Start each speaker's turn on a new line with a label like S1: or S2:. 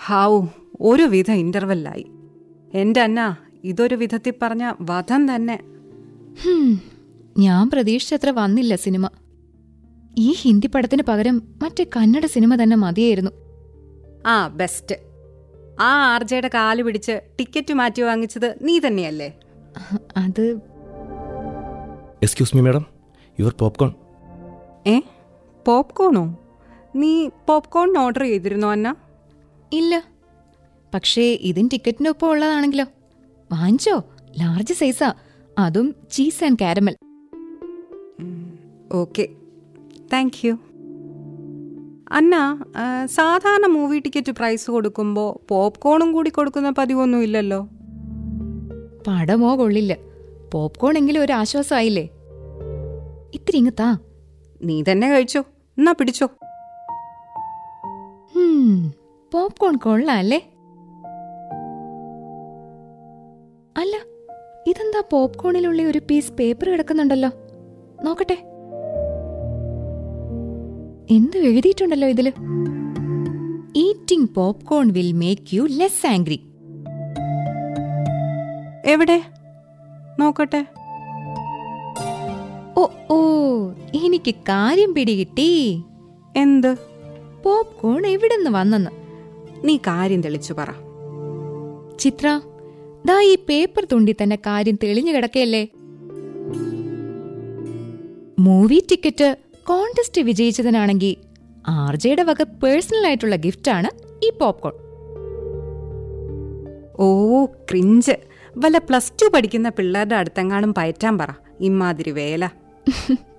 S1: ഹാവു ഒരു വിധ ഇന്റർവെല്ലായി എന്റെ അന്ന ഇതൊരു വിധത്തിൽ പറഞ്ഞ വധം തന്നെ
S2: ഹും, ഞാൻ പ്രതീക്ഷിച്ചത്ര വന്നില്ല സിനിമ ഈ ഹിന്ദി പടത്തിന് പകരം മറ്റേ കന്നഡ സിനിമ തന്നെ മതിയായിരുന്നു
S1: ആ ബെസ്റ്റ് ആ ആർജയുടെ കാല് പിടിച്ച് ടിക്കറ്റ് മാറ്റി വാങ്ങിച്ചത് നീ തന്നെയല്ലേ
S2: അത്
S3: excuse me madam your popcorn
S1: ഏ പോപ്കോണോ നീ പോപ്കോൺ ഓർഡർ ചെയ്തിരുന്നോ അന്ന
S2: ഇല്ല പക്ഷേ ഇതിൻ ടിക്കറ്റിനൊപ്പം ഉള്ളതാണെങ്കിലോ വാങ്ങിച്ചോ ലാർജ് സൈസാ അതും cheese and caramel
S1: okay thank you Anna ആ, സാധാരണ മൂവി ടിക്കറ്റ് പ്രൈസ് കൊടുക്കുമ്പോൾ പോപ്കോണും കൂടി കൊടുക്കുന്ന പതിവൊന്നും ഇല്ലല്ലോ
S2: പടമോ കൊള്ളില്ല പോപ്കോൺ എങ്കിലും ഒരു ആശ്വാസമായില്ലേ ഇത്തിരി ഇങ്ങ് താ
S1: നീ തന്നെ കഴിച്ചോ എന്നാ പിടിച്ചോ
S2: ഹും, പോപ്കോൺ കൊള്ളാം അല്ലേ അല്ല ഇതെന്താ പോപ്കോണിലുള്ള ഒരു പീസ് പേപ്പർ കിടക്കുന്നുണ്ടല്ലോ നോക്കട്ടെ എന്ത് എഴുതിയിട്ടുണ്ടല്ലോ ഇതില് eating popcorn will make you less angry
S1: എവിടെ നോക്കട്ടെ
S2: ഓ ഓ എനിക്ക് കാര്യം പിടികിട്ടി
S1: എന്ത്
S2: പോപ്കോൺ എവിടെന്ന് വന്നെന്ന്
S1: നീ കാര്യം തെളിച്ചു പറ
S2: ചിത്ര ദാ ഈ പേപ്പർ തുണ്ടി തന്നെ കാര്യം തെളിഞ്ഞു കിടക്കയല്ലേ മൂവി ടിക്കറ്റ് കോൺടെസ്റ്റ് വിജയിച്ചതിനാണെങ്കിൽ ആർജയുടെ വക പേഴ്സണൽ ആയിട്ടുള്ള ഗിഫ്റ്റാണ് ഈ പോപ്കോൺ
S1: ഓ ക്രിഞ്ച് വല്ല പ്ലസ് ടു പഠിക്കുന്ന പിള്ളേരുടെ അടുത്തെങ്ങാനും പയറ്റാൻ പറ ഇമാതിരി വേല